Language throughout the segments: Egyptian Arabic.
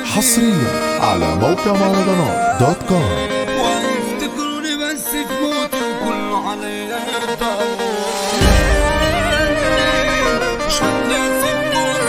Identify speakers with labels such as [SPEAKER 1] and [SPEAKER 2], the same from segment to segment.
[SPEAKER 1] حصريا على موقع مهرجانات دوت كوم
[SPEAKER 2] وافتكروني بس في موتي وكله عليا يقدر شديت النور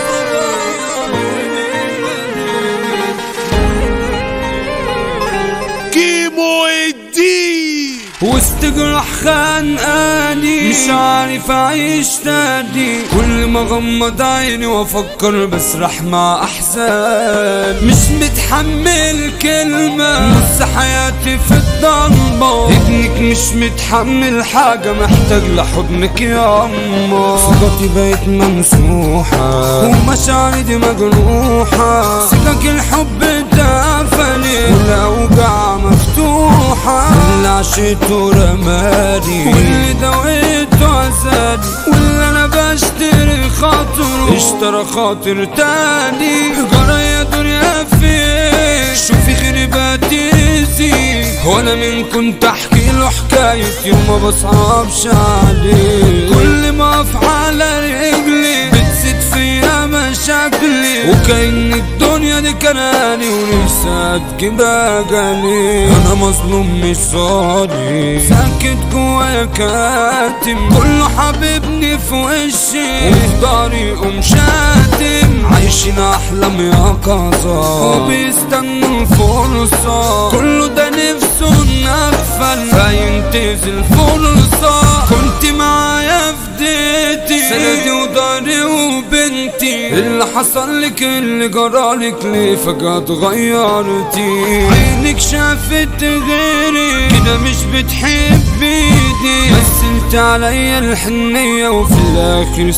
[SPEAKER 1] كيمو الدين
[SPEAKER 2] وسط جرح خانقاني مش عارف اعيش تاني كل ما غمض عيني وافكر بسرح مع احزان مش متحمل كلمة نص حياتي في الضلمة ابنك مش متحمل حاجة محتاج لحضنك يا أما ثقتي بقت ممسوحة ومشاعري دي مجروحة سكك الحب اتقفلت والأوجاع مفتوحة اللي عشيته رماني واللي دويته عزاني واللي أنا بشتري خاطره اشترى خاطر تاني جرى يا دنيا فين شوفي خرباتي وانا من كنت احكي له حكاية يوم ما بصعبش عليه كل ما اقف على رجلي بتزيد فيا مشاكلي وكأن الدنيا دي كناني ولسه تجيبها جالي انا مظلوم مش صادي ساكت جوايا كاتم كله حبيبني في وشي وفي ضهري قوم شاتم عايشين احلام يا قصا وبيستنوا الفرصة كله ده نفسه نغفل فينتهز الفرصة كنت معايا في ديتي سندي وداري وبنتي اللي حصل لك اللي جرالك ليه فجأة اتغيرتي عينك شافت غيري كده مش بتحبيني مثلت عليا الحنية وفي الآخر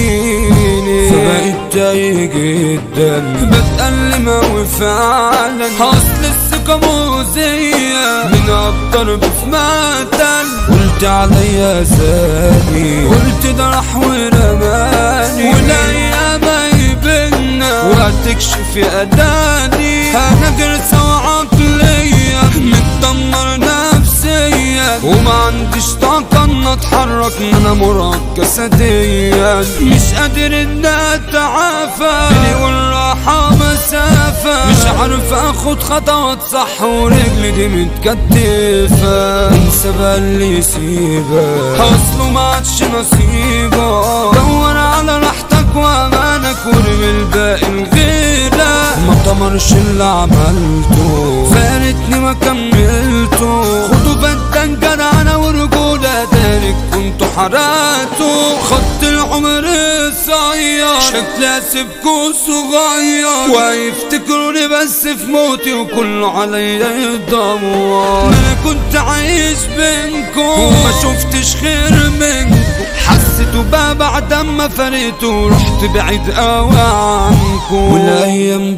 [SPEAKER 2] سبتيني فبقيت تايه جدا بتألم أوي فعلا أصل الثقة مؤذية من الضرب في مقتل قلت عليا زاني قلت ده راح ورماني والأيام يبنا وهتكشف أداني أنا جرسة وعقلية متدمر نفسيا وما عنديش طاقة ان اتحرك ان انا مرهق جسديا مش قادر ان اتعافى بيني والراحة مسافة مش عارف اخد خطوات صح ورجلي دي متكتفة انسى بقى اللي يسيبك اصله ما عادش نصيبك دور على راحتك وامانك وارمي الباقي لغيرك ما طمرش اللي عملته فارتني ما كملته خدوا بدن جدعانة ورجولة تارك كنتوا حرقتوا خط العمر الصغير شكلي اسيبكوا صغير ويفتكروني بس في موتي وكله عليا يدور ما انا كنت عايش بينكم وما شفتش خير منكم حسيته بقى بعد ما فرقت ورحت بعيد قوي عنكم والايام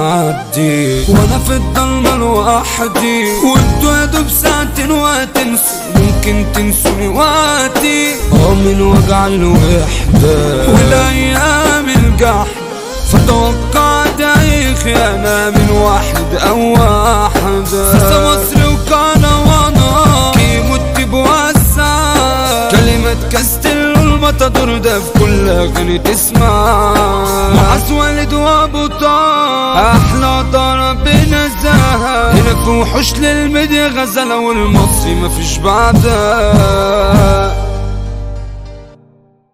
[SPEAKER 2] بتعدي وانا في الضلمه لوحدي وانتوا يا دوب ساعتين وهتنسوا ممكن تنسوني وقتي اه من وجع الوحده والايام الجحد فتوقع ده خيانة من واحد أو واحدة فرصة مصر وكان وانا كيموت بوسع كلمة كاستل المطادور ده في كل أغنية تسمع معز والد وأبو طه أحلى ضرب نزاهة هنا في وحوش للميديا غزالة والمصري مفيش بعدها